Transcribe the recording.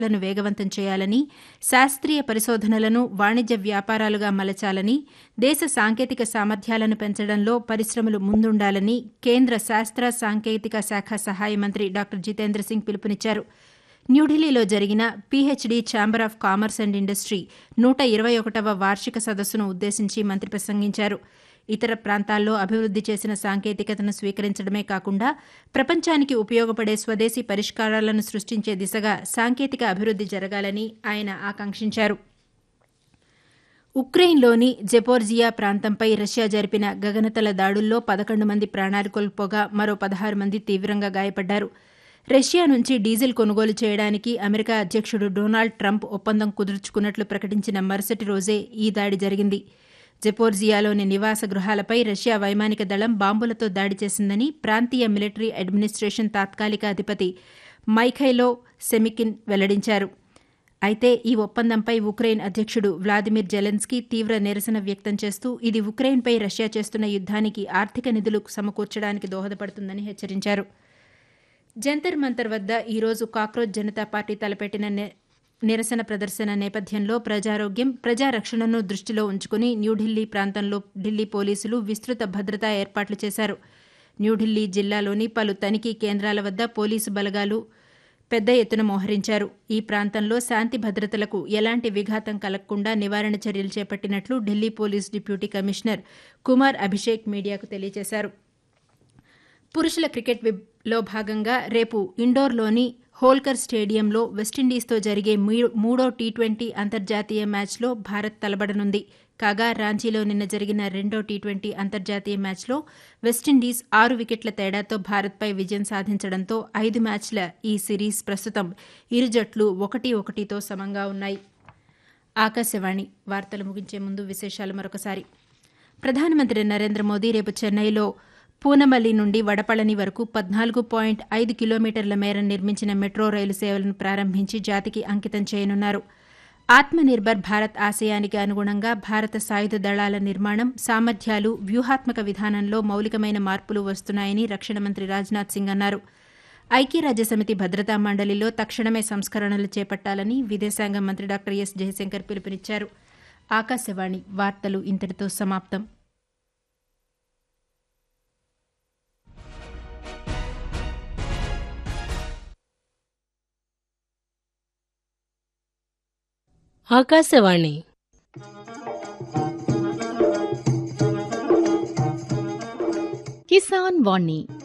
లను వేగవంతం చేయాలని శాస్త్రీయ పరిశోధనలను వాణిజ్య వ్యాపారాలుగా మలచాలని దేశ సాంకేతిక సామర్థ్యాలను పెంచడంలో పరిశ్రమలు ముందుండాలని కేంద్ర శాస్త్ర సాంకేతిక శాఖ సహాయ మంత్రి డాక్టర్ జితేంద్ర సింగ్ పిలుపునిచ్చారు న్యూఢిల్లీలో జరిగిన PhD chamber of commerce and industry నూట ఇరవై ఒకటవ వార్షిక సదస్సును ఉద్దేశించి మంత్రి ప్రసంగించారు ఇతర ప్రాంతాల్లో అభివృద్ది చేసిన సాంకేతికతను స్వీకరించడమే కాకుండా ప్రపంచానికి ఉపయోగపడే స్వదేశీ పరిష్కారాలను సృష్టించే దిశగా సాంకేతిక అభివృద్ది జరగాలని ఆయన ఆకాంక్షించారు ఉక్రెయిన్లోని జెపోర్జియా ప్రాంతంపై రష్యా జరిపిన గగనతల దాడుల్లో పదకొండు మంది ప్రాణాలు కోల్పోగా మరో పదహారు మంది తీవ్రంగా గాయపడ్డారు రష్యా నుంచి డీజిల్ కొనుగోలు చేయడానికి అమెరికా అధ్యక్షుడు డొనాల్డ్ ట్రంప్ ఒప్పందం కుదుర్చుకున్నట్లు ప్రకటించిన మరుసటి రోజే ఈ దాడి జరిగింది జెపోర్జియాలోని నివాస గృహాలపై రష్యా వైమానిక దళం బాంబులతో దాడి చేసిందని ప్రాంతీయ మిలిటరీ అడ్మినిస్ట్రేషన్ తాత్కాలిక అధిపతి మైఖైలో సెమికిన్ వెల్లడించారు అయితే ఈ ఒప్పందంపై ఉక్రెయిన్ అధ్యక్షుడు వ్లాదిమిర్ జెలెన్స్కీ తీవ్ర నిరసన వ్యక్తం చేస్తూ ఇది ఉక్రెయిన్పై రష్యా చేస్తున్న యుద్దానికి ఆర్థిక నిధులు సమకూర్చడానికి దోహదపడుతుందని హెచ్చరించారు జంతర్ మంతర్ వద్ద ఈరోజు కాక్రోచ్ జనతా పార్టీ తలపెట్టిన నిరసన ప్రదర్శన నేపథ్యంలో ప్రజారోగ్యం ప్రజారక్షణను దృష్టిలో ఉంచుకుని న్యూఢిల్లీ ప్రాంతంలో ఢిల్లీ పోలీసులు విస్తృత భద్రతా ఏర్పాట్లు చేశారు న్యూఢిల్లీ జిల్లాలోని పలు తనిఖీ కేంద్రాల వద్ద పోలీసు బలగాలు పెద్ద ఎత్తున మోహరించారు ఈ ప్రాంతంలో శాంతి భద్రతలకు ఎలాంటి విఘాతం కలగకుండా నివారణ చర్యలు చేపట్టినట్లు Delhi police deputy commissioner Kumar Abhishek మీడియాకు తెలియజేశారు పురుషుల క్రికెట్ లో భాగంగా రేపు ఇండోర్లోని హోల్కర్ స్టేడియంలో వెస్టిండీస్తో జరిగే మూడో టీ ట్వంటీ అంతర్జాతీయ మ్యాచ్లో భారత్ తలబడనుంది కాగా రాంచీలో నిన్న జరిగిన రెండో టీ ట్వంటీ అంతర్జాతీయ మ్యాచ్లో వెస్టిండీస్ ఆరు వికెట్ల తేడాతో భారత్పై విజయం సాధించడంతో ఐదు మ్యాచ్ల ఈ సిరీస్ ప్రస్తుతం ఇరు జట్లు ఒకటి ఒకటితో సమంగా ఉన్నాయి ఆకాశవాణి వార్తలు ముగించే ముందు విశేషాలు మరొకసారి ప్రధానమంత్రి నరేంద్ర మోదీ రేపు చెన్నైలో పూనమల్లి నుండి వడపళని వరకు పద్నాలుగు పాయింట్ ఐదు కిలోమీటర్ల మేర నిర్మించిన మెట్రో రైలు సేవలను ప్రారంభించి జాతికి అంకితం చేయనున్నారు ఆత్మనిర్భర్ భారత్ ఆశయానికి అనుగుణంగా భారత సాయుధ దళాల నిర్మాణం సామర్థ్యాలు వ్యూహాత్మక విధానంలో మౌలికమైన మార్పులు వస్తున్నాయని రక్షణ మంత్రి రాజ్నాథ్ సింగ్ అన్నారు ఐక్యరాజ్యసమితి భద్రతా మండలిలో తక్షణమే సంస్కరణలు చేపట్టాలని విదేశాంగ మంత్రి డాక్టర్ ఎస్ జయశంకర్ పిలుపునిచ్చారు ఆకాశవాణి వార్తలు ఇంతటితో సమాప్తం ఆకాశవాణి కిసాన్ వాణి